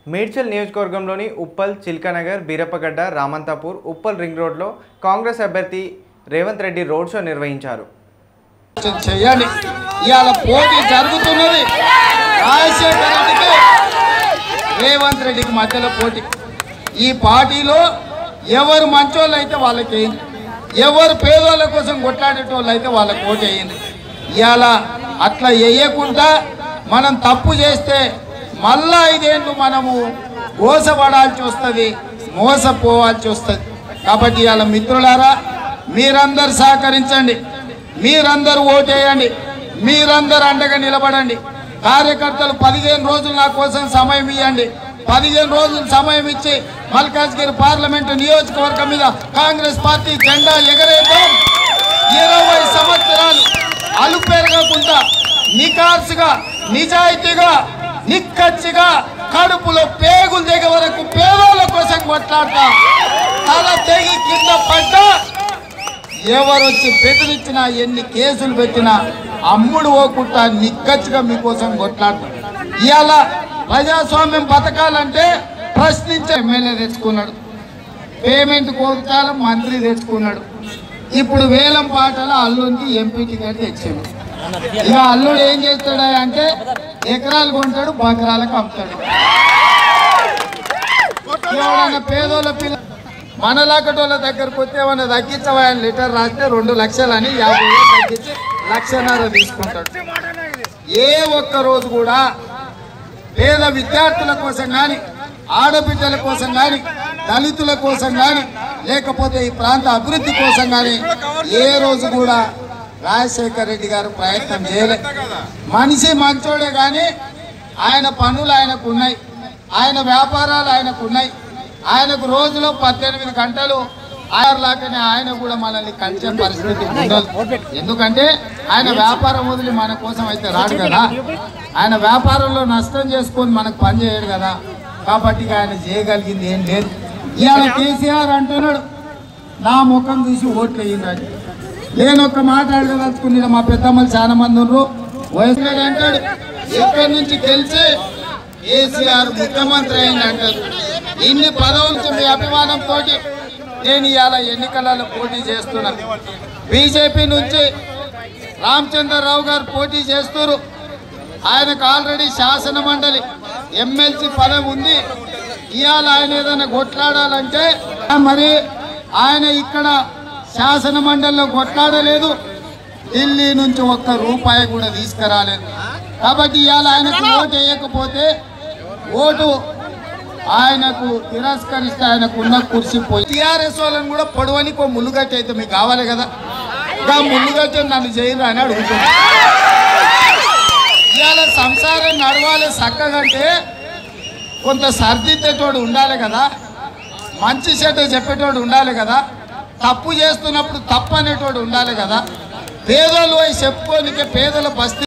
మేడ్చల్ నియోజకవర్గంలోని ఉప్పల్ చిల్కనగర్ బీరప్పగడ్డ రామంతాపూర్ ఉప్పల్ రింగ్ రోడ్లో కాంగ్రెస్ అభ్యర్థి రేవంత్ రెడ్డి రోడ్ షో నిర్వహించారు చేయాలి ఇవాళ పోటీ జరుగుతున్నది రాజశేఖర రెడ్డికి రేవంత్ రెడ్డికి మధ్యలో పోటీ ఈ పార్టీలో ఎవరు మంచోళ్ళు అయితే వాళ్ళకి వేయండి ఎవరు పేదోళ్ళ కోసం కొట్లాడేటోళ్ళు అయితే వాళ్ళకి ఓటు వేయండి ఇవాళ అట్లా వేయకుండా మనం తప్పు చేస్తే మళ్ళా ఐదేళ్ళు మనము మోసపడాల్సి వస్తుంది మోసపోవాల్సి వస్తుంది కాబట్టి ఇవాళ మిత్రులారా మీరందరూ సహకరించండి మీరందరూ ఓటేయండి మీరందరూ అండగా నిలబడండి కార్యకర్తలు పదిహేను రోజులు నా కోసం సమయం ఇవ్వండి పదిహేను రోజులు సమయం ఇచ్చి మల్కాజ్గిరి పార్లమెంటు నియోజకవర్గం మీద కాంగ్రెస్ పార్టీ జెండా ఎగరేద్దాం ఇరవై సంవత్సరాలు అలుపెరగకుండా నికార్సుగా నిజాయితీగా నిక్కచ్చిగా కడుపులో పేగులు దిగే వరకు పేదోళ్ళ కోసం కొట్లాడతా తల తెగి కింద పడ్డా ఎవరు వచ్చి బెదిరించినా ఎన్ని కేసులు పెట్టినా అమ్ముడు పోకుండా నిక్కచ్చిగా మీకోసం కొట్లాడతాం ఇవాళ ప్రజాస్వామ్యం బతకాలంటే ప్రశ్నించే ఎమ్మెల్యే తెచ్చుకున్నాడు పేమెంట్ కోరుతాల మంత్రి తెచ్చుకున్నాడు ఇప్పుడు వేలం పాటల అల్లునికి ఎంపీ టికెట్ తెచ్చాడు ఇక అల్లుడు ఏం చేస్తాడు అంటే ఎకరాలు కొంటాడు బకరాలకు అమ్ముతాడు ఎవడన్నా పేదోళ్ళ పిల్ల మనలాకటోళ్ళ దగ్గరకు వస్తే ఏమన్నా తగ్గించవా అని లీటర్ రాస్తే రెండు లక్షలని యాభై వేలు తగ్గించి లక్షన్నర తీసుకుంటాడు ఏ ఒక్క రోజు కూడా పేద విద్యార్థుల కోసం కానీ ఆడబిడ్డల కోసం కానీ దళితుల కోసం కానీ లేకపోతే ఈ ప్రాంత అభివృద్ధి కోసం కానీ ఏ రోజు కూడా రాజశేఖర్ రెడ్డి గారు ప్రయత్నం చేయలే మనిషి మంచోడే కానీ ఆయన పనులు ఆయనకు ఉన్నాయి ఆయన వ్యాపారాలు ఆయనకు ఉన్నాయి ఆయనకు రోజులో పద్దెనిమిది గంటలు ఆయనలాగానే ఆయన కూడా మనల్ని కలిసే పరిస్థితి ఉండదు ఎందుకంటే ఆయన వ్యాపారం వదిలి మన కోసం అయితే రాడు కదా ఆయన వ్యాపారంలో నష్టం చేసుకొని మనకు పని చేయడు కదా కాబట్టి ఇక ఆయన చేయగలిగింది ఏం లేదు ఇవాళ కేసీఆర్ అంటున్నాడు నా ముఖం చూసి ఓట్లు వేయిందని నేను ఒక్క మాట అడగదలుచుకుని మా పెద్దమ్మలు చాలా మంది ఉన్నారు వయసు అంటాడు ఎక్కడి నుంచి గెలిచి కేసీఆర్ ముఖ్యమంత్రి అయింది అంటారు ఇన్ని పదవులు మీ అభిమానంతో నేను ఇవాళ ఎన్నికలలో పోటీ చేస్తున్నా బీజేపీ నుంచి రామచంద్రరావు గారు పోటీ చేస్తున్నారు ఆయనకు ఆల్రెడీ శాసన మండలి ఎమ్మెల్సీ పదవి ఉంది ఇవాళ ఆయన ఏదైనా కొట్లాడాలంటే మరి ఆయన ఇక్కడ శాసన మండలిలో కొట్లాడలేదు ఢిల్లీ నుంచి ఒక్క రూపాయి కూడా తీసుకురాలేదు కాబట్టి ఇవాళ ఆయనకు ఓటు వేయకపోతే ఓటు ఆయనకు తిరస్కరిస్తే ఆయనకు ఉన్న కుర్చీ పోయి టీఆర్ఎస్ వాళ్ళని కూడా పొడవని ఒక ముళ్ళుగట్టి అయితే మీకు కావాలి కదా ఇంకా ముళ్ళుగట్టి నన్ను చేయరు అని అడుగుతుంది ఇవాళ సంసారం నడవాలి చక్కగంటే కొంత సర్దిద్దేటోడు ఉండాలి కదా మంచి చెడ్డ చెప్పేటోడు ఉండాలి కదా తప్పు చేస్తున్నప్పుడు తప్పు అనేటోడు ఉండాలి కదా పేదలు పోయి చెప్పుకోనికే పేదల బస్తీ